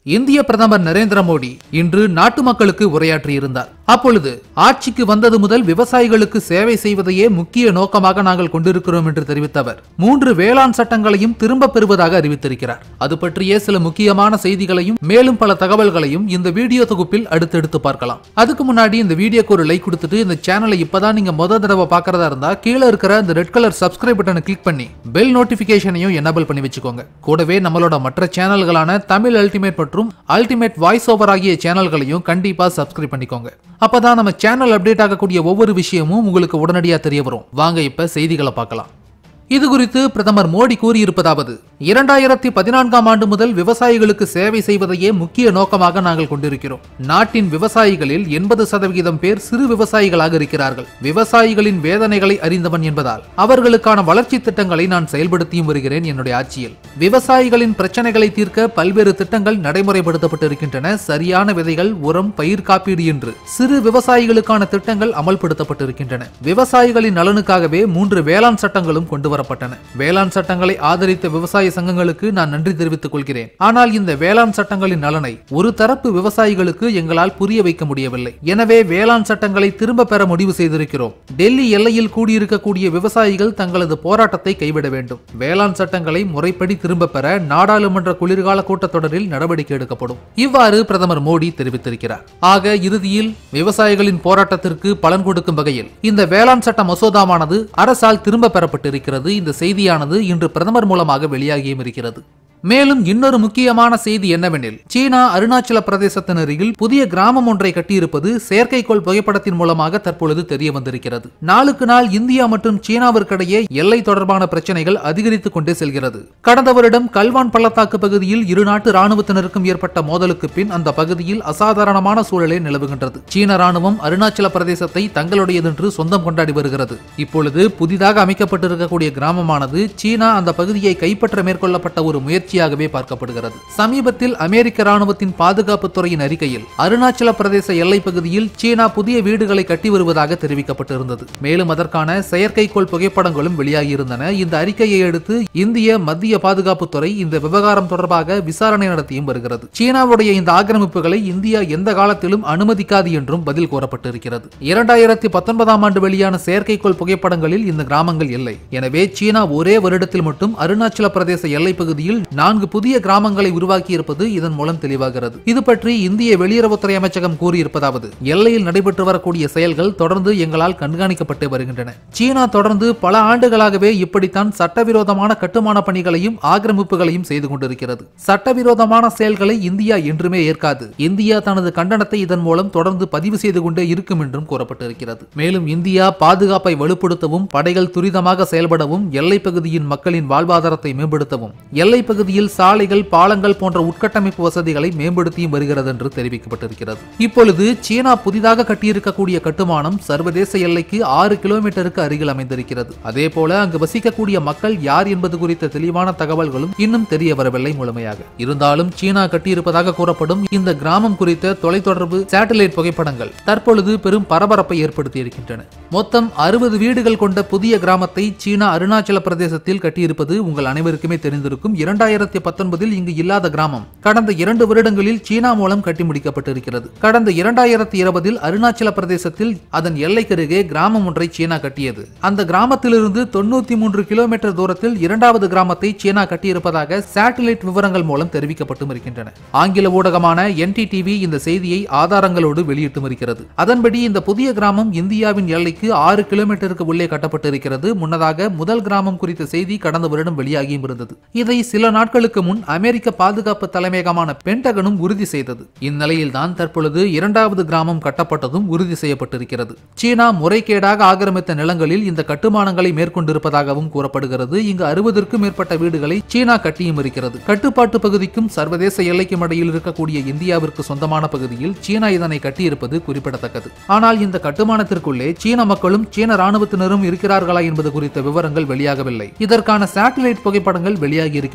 இந்திய பிரதமர் நரேந்திர மோடி இன்று நாட்டு மக்களுக்கு உரையாற்றியிருந்தார் அப்பொழுது ஆட்சிக்கு வந்தது முதல் விவசாயிகளுக்கு சேவை செய்வதையே முக்கிய நோக்கமாக நாங்கள் கொண்டிருக்கிறோம் என்று தெரிவித்த அவர் மூன்று வேளாண் சட்டங்களையும் திரும்ப பெறுவதாக அறிவித்திருக்கிறார் அது பற்றிய சில முக்கியமான செய்திகளையும் மேலும் பல தகவல்களையும் இந்த வீடியோ தொகுப்பில் அடுத்தடுத்து பார்க்கலாம் அதுக்கு முன்னாடி இந்த வீடியோக்கு ஒரு லைக் கொடுத்துட்டு இந்த சேனலை இப்பதான் நீங்க முத தடவை பார்க்கறதா இருந்தா கீழே இருக்கிற இந்த ரெட் கலர் சப்ஸ்கிரைப் பட்டனை கிளிக் பண்ணி பெல் நோட்டிபிகேஷனையும் எனபிள் பண்ணி வச்சுக்கோங்க கூடவே நம்மளோட மற்ற சேனல்களான தமிழ் அல்டிமேட் மற்றும் அல்டிமேட் வாய்ஸ் ஓவர் ஆகிய சேனல்களையும் கண்டிப்பா சப்ஸ்கிரைப் பண்ணிக்கோங்க அப்பதான் நம்ம சேனல் அப்டேட் ஆகக்கூடிய ஒவ்வொரு விஷயமும் உங்களுக்கு உடனடியா தெரிய வரும் வாங்க இப்ப செய்திகளை பார்க்கலாம் இது குறித்து பிரதமர் மோடி கூறியிருப்பதாவது இரண்டாயிரத்தி பதினான்காம் ஆண்டு முதல் விவசாயிகளுக்கு சேவை செய்வதையே முக்கிய நோக்கமாக நாங்கள் கொண்டிருக்கிறோம் நாட்டின் விவசாயிகளில் எண்பது சதவிகிதம் பேர் சிறு விவசாயிகளாக இருக்கிறார்கள் விவசாயிகளின் வேதனைகளை அறிந்தவன் என்பதால் அவர்களுக்கான வளர்ச்சி திட்டங்களை நான் செயல்படுத்தியும் வருகிறேன் என்னுடைய ஆட்சியில் விவசாயிகளின் பிரச்சனைகளை தீர்க்க பல்வேறு திட்டங்கள் நடைமுறைப்படுத்தப்பட்டிருக்கின்றன சரியான விதைகள் உரம் பயிர் காப்பீடு என்று சிறு விவசாயிகளுக்கான திட்டங்கள் அமல்படுத்தப்பட்டிருக்கின்றன விவசாயிகளின் நலனுக்காகவே மூன்று வேளாண் சட்டங்களும் கொண்டு வரப்பட்டன வேளாண் சட்டங்களை ஆதரித்த விவசாய சங்கங்களுக்கு நான் நன்றி தெரிவித்துக் கொள்கிறேன் ஆனால் இந்த வேளாண் சட்டங்களின் நலனை ஒரு தரப்பு விவசாயிகளுக்கு எங்களால் புரிய வைக்க முடியவில்லை எனவே வேளாண் சட்டங்களை திரும்ப பெற முடிவு செய்திருக்கிறோம் டெல்லி எல்லையில் கூடியிருக்கக்கூடிய விவசாயிகள் தங்களது போராட்டத்தை கைவிட வேண்டும் வேளாண் சட்டங்களை முறைப்படி திரும்ப பெற நாடாளுமன்ற குளிர்கால கூட்டத்தொடரில் நடவடிக்கை எடுக்கப்படும் இவ்வாறு பிரதமர் மோடி தெரிவித்திருக்கிறார் ஆக இறுதியில் விவசாயிகளின் போராட்டத்திற்கு பலன் கொடுக்கும் வகையில் இந்த வேளாண் சட்ட மசோதாவானது அரசால் திரும்ப பெறப்பட்டிருக்கிறது இந்த செய்தியானது இன்று பிரதமர் மூலமாக வெளியாகியும் இருக்கிறது மேலும் இன்னொரு முக்கியமான செய்தி என்னவெனில் சீனா அருணாச்சல பிரதேசத்தின் அருகில் புதிய கிராமம் ஒன்றை கட்டியிருப்பது செயற்கைக்கோள் புகைப்படத்தின் மூலமாக தற்பொழுது தெரிய வந்திருக்கிறது நாளுக்கு நாள் இந்தியா மற்றும் சீனாவிற்கிடையே எல்லை தொடர்பான பிரச்சனைகள் அதிகரித்துக் கொண்டே செல்கிறது கடந்த வருடம் கல்வான் பள்ளத்தாக்கு பகுதியில் இரு நாட்டு ராணுவத்தினருக்கும் ஏற்பட்ட மோதலுக்கு பின் அந்த பகுதியில் அசாதாரணமான சூழலே நிலவுகின்றது சீன ராணுவம் அருணாச்சல பிரதேசத்தை தங்களுடையதென்று சொந்தம் கொண்டாடி வருகிறது இப்பொழுது புதிதாக அமைக்கப்பட்டிருக்கக்கூடிய கிராமமானது சீனா அந்த பகுதியை கைப்பற்ற மேற்கொள்ளப்பட்ட ஒரு முயற்சி முயற்சியாகவே பார்க்கப்படுகிறது சமீபத்தில் அமெரிக்க ராணுவத்தின் பாதுகாப்பு துறையின் அறிக்கையில் அருணாச்சல பிரதேச எல்லைப் பகுதியில் சீனா புதிய வீடுகளை கட்டி வருவதாக தெரிவிக்கப்பட்டிருந்தது மேலும் அதற்கான செயற்கைக்கோள் புகைப்படங்களும் வெளியாகியிருந்தன இந்த அறிக்கையை அடுத்து இந்திய மத்திய பாதுகாப்பு துறை இந்த விவகாரம் தொடர்பாக விசாரணை நடத்தியும் வருகிறது சீனாவுடைய இந்த ஆக்கிரமிப்புகளை இந்தியா எந்த காலத்திலும் அனுமதிக்காது என்றும் பதில் கூறப்பட்டிருக்கிறது இரண்டாயிரத்தி பத்தொன்பதாம் ஆண்டு வெளியான செயற்கைக்கோள் புகைப்படங்களில் இந்த கிராமங்கள் இல்லை எனவே சீனா ஒரே வருடத்தில் மட்டும் அருணாச்சல பிரதேச எல்லைப் பகுதியில் நான்கு புதிய கிராமங்களை உருவாக்கி இருப்பது இதன் மூலம் தெளிவாகிறது இது பற்றி இந்திய வெளியுறவுத்துறை அமைச்சகம் கூறியிருப்பதாவது எல்லையில் நடைபெற்று வரக்கூடிய செயல்கள் தொடர்ந்து எங்களால் கண்காணிக்கப்பட்டு வருகின்றன சீனா தொடர்ந்து பல ஆண்டுகளாகவே இப்படித்தான் சட்டவிரோதமான கட்டுமான பணிகளையும் ஆக்கிரமிப்புகளையும் செய்து கொண்டிருக்கிறது சட்டவிரோதமான செயல்களை இந்தியா என்றுமே ஏற்காது இந்தியா தனது கண்டனத்தை இதன் மூலம் தொடர்ந்து பதிவு செய்து கொண்டே இருக்கும் என்றும் கூறப்பட்டிருக்கிறது மேலும் இந்தியா பாதுகாப்பை வலுப்படுத்தவும் படைகள் துரிதமாக செயல்படவும் எல்லைப் பகுதியின் மக்களின் வாழ்வாதாரத்தை மேம்படுத்தவும் எல்லைப் பகுதியில் சாலைகள் பாலங்கள் போன்ற உட்கட்டமைப்பு வசதிகளை மேம்படுத்தியும் வருகிறது என்று தெரிவிக்கப்பட்டிருக்கிறது இப்பொழுது சீனா புதிதாக கட்டியிருக்கக்கூடிய கட்டுமானம் சர்வதேச எல்லைக்கு ஆறு கிலோமீட்டருக்கு அருகில் அமைந்திருக்கிறது அதே போல அங்கு வசிக்கக்கூடிய மக்கள் யார் என்பது குறித்த தெளிவான தகவல்களும் இன்னும் தெரிய வரவில்லை முழுமையாக இருந்தாலும் சீனா கட்டியிருப்பதாக கூறப்படும் இந்த கிராமம் குறித்த தொலைத்தொடர்பு சேட்டலைட் புகைப்படங்கள் தற்பொழுது பெரும் பரபரப்பை ஏற்படுத்தி இருக்கின்றன மொத்தம் அறுபது வீடுகள் கொண்ட புதிய கிராமத்தை சீனா அருணாச்சல பிரதேசத்தில் கட்டியிருப்பது உங்கள் அனைவருக்குமே தெரிந்திருக்கும் இரண்டாயிரத்தி பத்தொன்பதில் இங்கு இல்லாத கிராமம் கடந்த இரண்டு வருடங்களில் சீனா மூலம் கட்டி முடிக்கப்பட்டிருக்கிறது கடந்த இரண்டாயிரத்தி இருபதில் அருணாச்சல பிரதேசத்தில் அதன் எல்லைக்கருகே கிராமம் ஒன்றை சீனா கட்டியது அந்த கிராமத்திலிருந்து தொண்ணூத்தி மூன்று கிலோமீட்டர் தூரத்தில் இரண்டாவது கிராமத்தை சீனா கட்டியிருப்பதாக சேட்டலைட் விவரங்கள் மூலம் தெரிவிக்கப்பட்டும் இருக்கின்றன ஆங்கில ஊடகமான என்டிடிவி இந்த செய்தியை ஆதாரங்களோடு வெளியிட்டும் இருக்கிறது அதன்படி இந்த புதிய கிராமம் இந்தியாவின் எல்லைக்கு ஆறு கிலோமீட்டருக்கு உள்ளே கட்டப்பட்டிருக்கிறது முன்னதாக முதல் கிராமம் குறித்த செய்தி கடந்த வருடம் வெளியாகியும் இருந்தது இதை சில நாட்களுக்கு முன் அமெரிக்க பாதுகாப்பு தலைமையகமான பென்டகனும் உறுதி செய்தது இந்நிலையில்தான் தற்பொழுது இரண்டாவது கிராமம் கட்டப்பட்டதும் உறுதி செய்யப்பட்டிருக்கிறது சீனா முறைகேடாக ஆக்கிரமித்த நிலங்களில் இந்த கட்டுமானங்களை மேற்கொண்டிருப்பதாகவும் கூறப்படுகிறது இங்கு அறுபதற்கும் மேற்பட்ட வீடுகளை சீனா கட்டியும் இருக்கிறது கட்டுப்பாட்டு பகுதிக்கும் சர்வதேச எல்லைக்கும் இடையில் இருக்கக்கூடிய இந்தியாவிற்கு சொந்தமான பகுதியில் சீனா இதனை கட்டியிருப்பது குறிப்பிடத்தக்கது ஆனால் இந்த கட்டுமானத்திற்குள்ளே சீன மக்களும் சீன ராணுவத்தினரும் இருக்கிறார்களா என்பது குறித்த விவரங்கள் வெளியாகவில்லை இதற்கான சேட்டலைட் புகைப்படங்கள் வெளியாகி இருக்கின்றன இந்த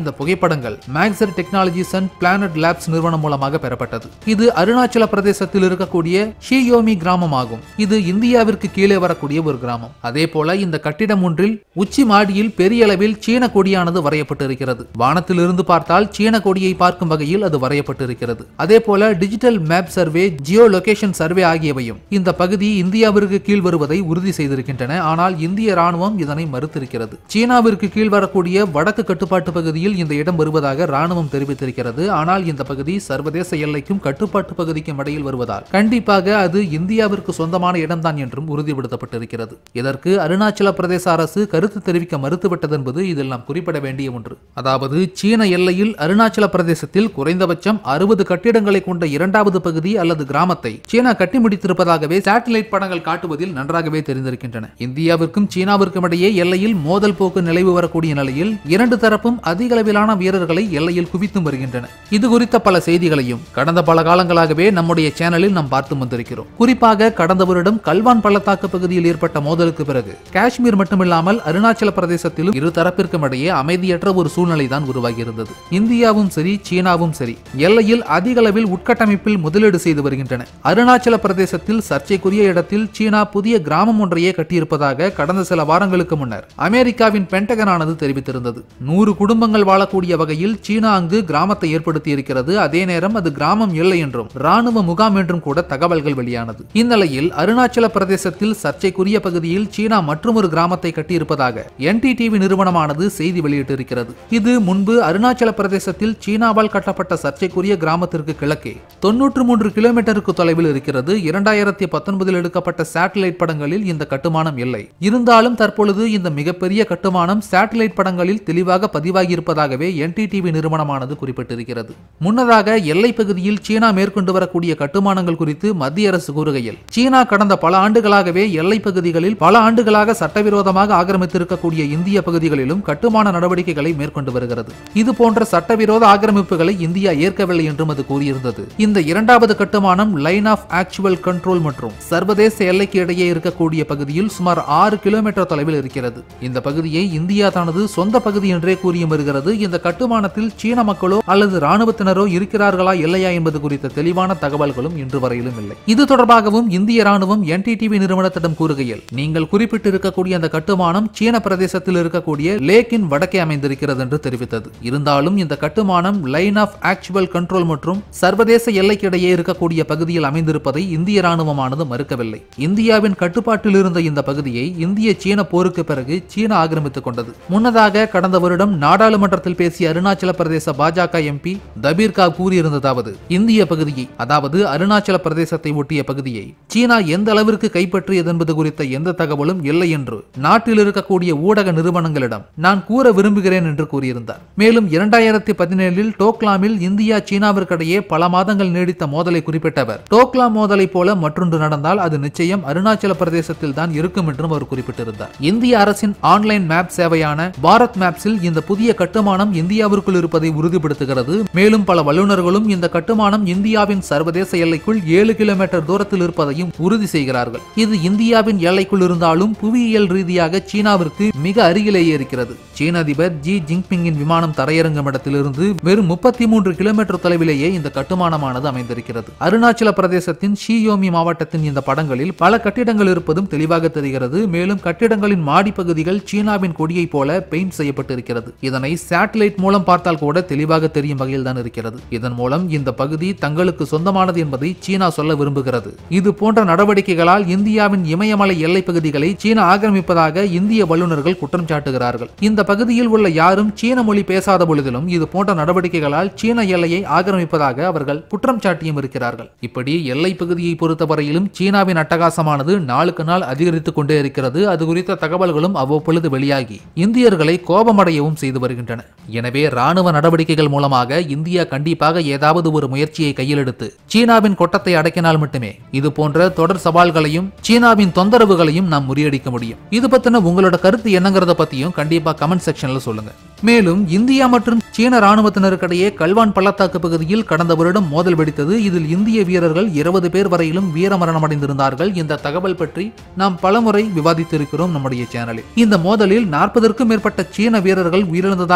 இந்த புகைப்படங்கள் Maxar Technologies and Planet Labs நிறுவனம் மூலமாக பெறப்பட்டது இது அருணாச்சல பிரதேசத்தில் இருக்கக்கூடிய ஷியோமி கிராமம் ஆகும் இது இந்தியாவிற்கு கீழே வரக்கூடிய ஒரு கிராமம் அதே போல இந்த கட்டிடம் ஒன்றில் உச்சி மாடியில் பெரிய அளவில் சீன கொடியானது வரையப்பட்டிருக்கிறது வானத்திலிருந்து பார்த்தால் சீன கொடியை பார்க்கும் வகையில் அது வரையப்பட்டிருக்கிறது அதே போல digital map survey geolocation survey ஆகியவையும் இந்த பகுதி இந்தியாவிற்கு கீழ் வருவதை உறுதி செய்திருக்கின்றன ஆனால் இந்திய ராணுவம் இதனை மறுத்திருக்கிறது சீனாவிற்கு கீழ் வரக்கூடிய வடக்கு கட்டுப்பாட்டு பகுதியில் இந்த இடம் வருவதாக ராணுவம் தெரிவித்திருக்கிறது ஆனால் இந்த பகுதி சர்வதேச எல்லைக்கும் கட்டுப்பாட்டு பகுதிக்கும் இடையில் வருவதால் கண்டிப்பாக அது இந்தியாவிற்கு சொந்தமான இடம்தான் என்றும் உறுதிப்படுத்தப்பட்டிருக்கிறது இதற்கு அருணாச்சல பிரதேச அரசு கருத்து தெரிவிக்க மறுத்துவிட்டது என்பது இதில் நாம் குறிப்பிட வேண்டிய ஒன்று அதாவது சீன எல்லையில் அருணாச்சல பிரதேசத்தில் குறைந்தபட்சம் அறுபது கட்டிடங்களை கொண்ட இரண்டாவது பகுதி அல்லது கிராமத்தை சீனா கட்டி முடித்திருப்பதாகவே சேட்டலைட் படங்கள் காட்டுவதில் நன்றாகவே தெரிந்திருக்கின்றன இந்தியாவிற்கும் சீனாவிற்கும் இடையே எல்லையில் மோதல் போக்கு நிலவு வரக்கூடிய நிலையில் இரண்டு தரப்பும் அதிக அளவிலான வீரர்களை எல்லையில் குவித்தும் வருகின்றன இது குறித்த பல செய்திகளையும் கடந்த பல காலங்களாகவே நம்முடைய சேனலில் நாம் பார்த்து வந்திருக்கிறோம் குறிப்பாக கடந்த வருடம் கல்வான் பள்ளத்தாக்கு பகுதியில் ஏற்பட்ட மோதலுக்கு பிறகு காஷ்மீர் மட்டுமில்லாமல் அருணாச்சல பிரதேசத்திலும் இரு தரப்பிற்கும் இடையே அமைதியற்ற ஒரு சூழ்நிலை தான் உருவாகியிருந்தது இந்தியாவும் சரி சீனாவும் சரி எல்லையில் அதிக அளவில் உட்கட்டமைப்பில் முதலீடு செய்து வருகின்றன அருணாச்சல பிரதேசத்தில் சர்ச்சைக்குரிய இடத்தில் சீனா புதிய கிராமம் ஒன்றையே கட்டியிருப்பதாக கடந்த சில வாரங்களுக்கு முன்னர் அமெரிக்காவின் பென்டகனானது தெரிவித்திருந்தது நூறு குடும்பங்கள் வாழக்கூடிய வகையில் சீனா அங்கு கிராமத்தை ஏற்படுத்தி இருக்கிறது அதே நேரம் அது கிராமம் இல்லை என்றும் ராணுவ முகாம் என்றும் கூட தகவல்கள் வெளியானது இந்நிலையில் அருணாச்சல பிரதேசத்தில் சர்ச்சைக்குரிய பகுதியில் சீனா மற்றொரு கிராமத்தை கட்டியிருப்பதாக என்டிடிவி நிறுவனமானது செய்தி வெளியிட்டிருக்கிறது இது முன்பு அருணாச்சல பிரதேசத்தில் சீனாவால் கட்டப்பட்ட சர்ச்சைக்குரிய கிராமத்திற்கு கிழக்கே தொன்னூற்று மூன்று கிலோமீட்டருக்கு தொலைவில் இருக்கிறது இரண்டாயிரத்தி பத்தொன்பதில் எடுக்கப்பட்ட சேட்டலைட் படங்களில் இந்த கட்டுமானம் இல்லை இருந்தாலும் தற்பொழுது இந்த மிகப்பெரிய கட்டுமானம் சேட்டலைட் படங்களில் தெளிவாக பதிவாகி இருப்பதாகவே என்டிடிவி நிறுவனமானது குறிப்பிட்டிருக்கிறது முன்னதாக எல்லை பகுதியில் சீனா மேற்கொண்டு வரக்கூடிய கட்டுமானங்கள் குறித்து மத்திய அரசு கூறுகையில் சீனா கடந்த பல ஆண்டுகளாகவே எல்லை பகுதிகளில் பல ஆண்டுகளாக சட்டவிரோதமாக ஆக்கிரமித்திருக்கக்கூடிய இந்திய பகுதிகளிலும் கட்டுமான நடவடிக்கைகளை மேற்கொண்டு வருகிறது இது போன்ற சட்டவிரோத ஆக்கிரமிப்புகளை இந்தியா ஏற்கவில்லை என்றும் அது கூறியிருந்தது இந்த இரண்டாவது கட்டுமானம் லைன் ஆஃப் ஆக்சுவல் கண்ட்ரோல் மற்றும் சர்வதேச எல்லைக்கு இடையே இருக்கக்கூடிய பகுதியில் சுமார் ஆறு கிலோமீட்டர் தொலைவில் இருக்கிறது இந்த பகுதியை இந்தியா தனது சொந்த பகுதி என்றே கூறியும் வருகிறது இந்த கட்டுமானத்தில் சீன மக்களோ அல்லது ராணுவத்தினரோ இருக்கிறார்களா இல்லையா என்பது குறித்த தெளிவான தகவல்களும் இன்று வரையிலும் இல்லை இது தொடர்பாகவும் இந்திய ராணுவம் என்டிடிவி நிறுவனத்திடம் கூறுகையில் நீங்கள் குறிப்பிட்டிருக்கக்கூடிய அந்த கட்டுமானம் சீன பிரதேசத்தில் இருக்கக்கூடிய லேக்கின் வடக்கே அமைந்திருக்கிறது என்று தெரிவித்தது இருந்தாலும் இந்த கட்டுமானம் லைன் ஆஃப் ஆக்சுவல் கண்ட்ரோல் மற்றும் சர்வதேச எல்லைக்கிடையே இருக்கக்கூடிய பகுதியில் அமைந்திருப்பதை இந்திய ராணுவமானது மறுக்கவில்லை இந்தியாவின் கட்டுப்பாட்டில் இருந்த இந்த பகுதியை இந்திய சீன போருக்கு பிறகு சீனா ஆக்கிரமித்துக் கொண்டது முன்னதாக கடந்த வருடம் நாடாளுமன்றத்தில் பேசிய அருணாச்சல பிரதேச பாஜக எம்பி தபீர்கா கூறியிருந்ததாவது இந்திய பகுதியை அதாவது அருணாச்சல பிரதேசத்தை ஒட்டிய பகுதியை சீனா எந்த அளவிற்கு கைப்பற்றியது என்பது குறித்த எந்த தகவலும் இல்லை என்று நாட்டில் இருக்கக்கூடிய ஊடக நிறுவனங்களிடம் நான் கூற விரும்புகிறேன் என்று கூறியிருந்தார் மேலும் இரண்டாயிரத்தி பதினேழில் டோக்லாமில் இந்தியா சீனாவிற்கிடையே பல மாதங்கள் நீடித்த மோதலை குறிப்பிட்டவர் டோக்லாம் மோதலை போல மற்றொன்று நடந்தால் அது நிச்சயம் அருணாச்சல பிரதேசத்தில் தான் இருக்கும் என்றும் அவர் குறிப்பிட்டிருந்தார் இந்திய அரசின் ஆன்லைன் மேப் சேவையான பாரத் மேப்ஸில் இந்த புதிய கட்டுமானம் இந்தியாவிற்குள் இருப்பதை உறுதிப்படுத்துகிறது மேலும் பல வல்லுநர்களும் இந்த கட்டுமானம் இந்தியாவின் சர்வதேச எல்லைக்குள் ஏழு கிலோமீட்டர் தூரத்தில் இருப்பதையும் உறுதி செய்கிறார்கள் இது இந்தியாவின் எல்லைக்குள் இருந்தாலும் புவியியல் ரீதியாக சீனாவிற்கு மிக அருகிலேயே இருக்கிறது சீன அதிபர் ஜி ஜின்பிங்கின் விமானம் தரையிறங்கும் இடத்திலிருந்து வெறும் முப்பத்தி மூன்று கிலோமீட்டர் தொலைவிலேயே இந்த கட்டுமானமானது அமைந்திருக்கிறது அருணாச்சல பிரதேசத்தின் ஷியோமி மாவட்டத்தின் இந்த படங்களில் பல கட்டிடங்கள் இருப்பதும் தெளிவாக தெரிகிறது மேலும் கட்டிடங்களின் மாடி பகுதிகள் சீனாவின் கொடியைப் போல பெயிண்ட் செய்யப்பட்டிருக்கிறது இதனை சேட்டலைட் மூலம் பார்த்தால் கூட தெளிவாக தெரியும் வகையில் தான் இருக்கிறது இதன் மூலம் இந்த பகுதி தங்களுக்கு சொந்தமானது என்பதை சீனா சொல்ல விரும்புகிறது இது போன்ற நடவடிக்கைகளால் இந்தியாவின் இமயமலை எல்லைப் பகுதிகளை சீனா ஆக்கிரமிப்பதாக இந்திய வல்லுநர்கள் குற்றம் சாட்டுகிறார்கள் இந்த பகுதியில் உள்ள யாரும் சீன மொழி பேசாத பொழுதிலும் இது போன்ற நடவடிக்கைகளால் சீன எல்லையை ஆக்கிரமிப்பதாக அவர்கள் குற்றம் சாட்டியும் இருக்கிறார்கள் இப்படி எல்லை பகுதியை பொறுத்தவரையிலும் சீனாவின் அட்டகாசமானது நாளுக்கு நாள் அதிகரித்துக் கொண்டே இருக்கிறது அது குறித்த தகவல்களும் அவ்வப்பொழுது வெளியாகி இந்தியர்களை கோபமடையவும் செய்து வருகின்றன எனவே ராணுவ நடவடிக்கைகள் மூலமாக இந்தியா கண்டிப்பாக ஏதாவது ஒரு முயற்சியை கையில் எடுத்து சீனாவின் கொட்டத்தை அடக்கினால் மட்டுமே இது போன்ற தொடர் சவால்களையும் சீனாவின் தொந்தரவுகளையும் நாம் முறியடிக்க முடியும் இது பத்தின உங்களோட கருத்து என்னங்கிறத பத்தியும் கண்டிப்பா கமெண்ட் செக்ஷன்ல சொல்லுங்க மேலும் இந்தியா மற்றும் சீன ராணுவத்தினருக்கிடையே கல்வான் பள்ளத்தாக்கு பகுதியில் கடந்த வருடம் மோதல் வெடித்தது இதில் இந்திய வீரர்கள் இருபது பேர் வரையிலும் வீரமரணம் அடைந்திருந்தார்கள் இந்த தகவல் பற்றி நாம் பலமுறை விவாதித்திருக்கிறோம் நம்முடைய சேனலில் இந்த மோதலில் நாற்பதற்கும் மேற்பட்ட சீன வீரர்கள் உயிரிழந்ததாக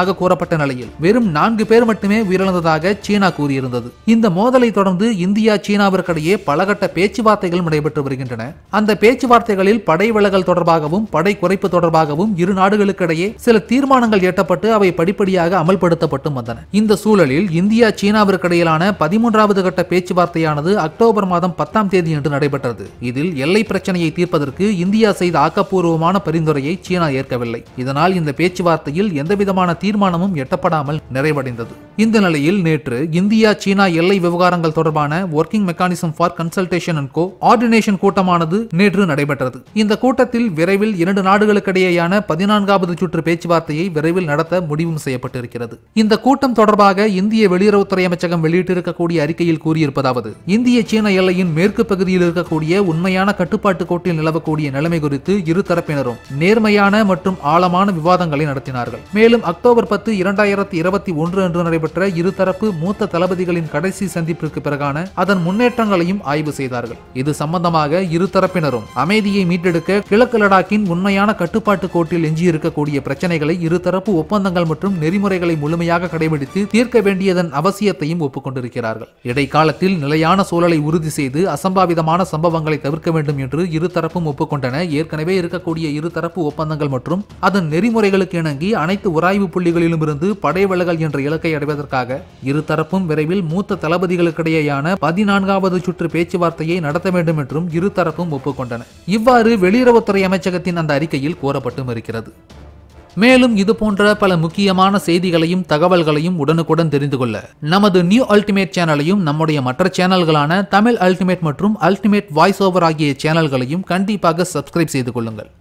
உயிரிழந்ததாக கூறப்பட்ட நிலையில் வெறும் நான்கு பேர் மட்டுமே உயிரிழந்ததாக சீனா கூறியிருந்தது இந்த மோதலை தொடர்ந்து இந்தியா சீனாவிற்கிடையே பலகட்ட பேச்சுவார்த்தைகளும் நடைபெற்று வருகின்றன அந்த பேச்சுவார்த்தைகளில் படை விலகல் தொடர்பாகவும் படை குறைப்பு தொடர்பாகவும் இரு நாடுகளுக்கிடையே சில தீர்மானங்கள் எட்டப்பட்டு அவை படிப்படியாக அமல்படுத்தப்பட்டும் வந்தன இந்த சூழலில் இந்தியா சீனாவிற்கிடையிலான பதிமூன்றாவது கட்ட பேச்சுவார்த்தையானது அக்டோபர் மாதம் பத்தாம் தேதி என்று நடைபெற்றது இதில் எல்லை பிரச்சனையை தீர்ப்பதற்கு இந்தியா செய்த ஆக்கப்பூர்வமான பரிந்துரையை சீனா ஏற்கவில்லை இதனால் இந்த பேச்சுவார்த்தையில் எந்தவிதமான தீர்மானமும் எட்டப்படாமல் நிறைவடைந்தது இந்த நிலையில் நேற்று இந்தியா சீனா எல்லை விவகாரங்கள் தொடர்பான working mechanism for consultation and coordination கூட்டமானது நேற்று நடைபெற்றது இந்த கூட்டத்தில் விரைவில் இரண்டு நாடுகளுக்கிடையேயான பதினான்காவது சுற்று பேச்சுவார்த்தையை விரைவில் நடத்த முடிவும் செய்யப்பட்டிருக்கிறது இந்த கூட்டம் தொடர்பாக இந்திய வெளியுறவுத்துறை அமைச்சகம் வெளியிட்டிருக்கக்கூடிய அறிக்கையில் கூறியிருப்பதாவது இந்திய சீன எல்லையின் மேற்கு பகுதியில் இருக்கக்கூடிய உண்மையான கட்டுப்பாட்டு கோட்டில் நிலவக்கூடிய நிலைமை குறித்து இரு தரப்பினரும் நேர்மையான மற்றும் ஆழமான விவாதங்களை நடத்தினார்கள் மேலும் அக்டோபர் பத்து இரண்டாயிரத்தி இருபத்தி ஒன்று அன்று நடைபெற்ற இருதரப்பு மூத்த தளபதிகளின் கடைசி சந்திப்பிற்கு பிறகான அதன் முன்னேற்றங்களையும் ஆய்வு செய்தார்கள் இது சம்பந்தமாக இரு தரப்பினரும் அமைதியை மீட்டெடுக்க கிழக்கு லடாக்கின் உண்மையான கட்டுப்பாட்டு கோட்டில் எஞ்சியிருக்கக்கூடிய பிரச்சனைகளை இருதரப்பு ஒப்பந்தங்கள் மற்றும் நெறிமுறைகளை முழுமையாக கடைபிடித்து தீர்க்க வேண்டியதன் அவசியத்தையும் ஒப்புக்கொண்டிருக்கிறார்கள் இடைக்காலத்தில் நிலையான சூழலை உறுதி செய்து அசம்பாவிதமான சம்பவங்களை தவிர்க்க வேண்டும் என்று இருதரப்பும் ஒப்புக்கொண்டன ஏற்கனவே இருக்கக்கூடிய இருதரப்பு ஒப்பந்தங்கள் மற்றும் அதன் நெறிமுறைகளுக்கு இணங்கி அனைத்து உராய்வு புள்ளிகளிலும் இருந்து படை விலகல் என்ற இலக்கை அடைவதற்காக இருதரப்பும் விரைவில் மூத்த தளபதிகளுக்கிடையேயான பதினான்காவது சுற்று பேச்சுவார்த்தையை நடத்த வேண்டும் என்றும் இருதரப்பும் ஒப்புக்கொண்டன இவ்வாறு வெளியுறவுத்துறை அமைச்சகத்தின் அந்த அறிக்கையில் கூறப்பட்டும் இருக்கிறது மேலும் இது போன்ற பல முக்கியமான செய்திகளையும் தகவல்களையும் உடனுக்குடன் தெரிந்து கொள்ள நமது நியூ அல்டிமேட் சேனலையும் நம்முடைய மற்ற சேனல்களான தமிழ் அல்டிமேட் மற்றும் அல்டிமேட் வாய்ஸ் ஓவர் ஆகிய சேனல்களையும் கண்டிப்பாக சப்ஸ்கிரைப் செய்து கொள்ளுங்கள்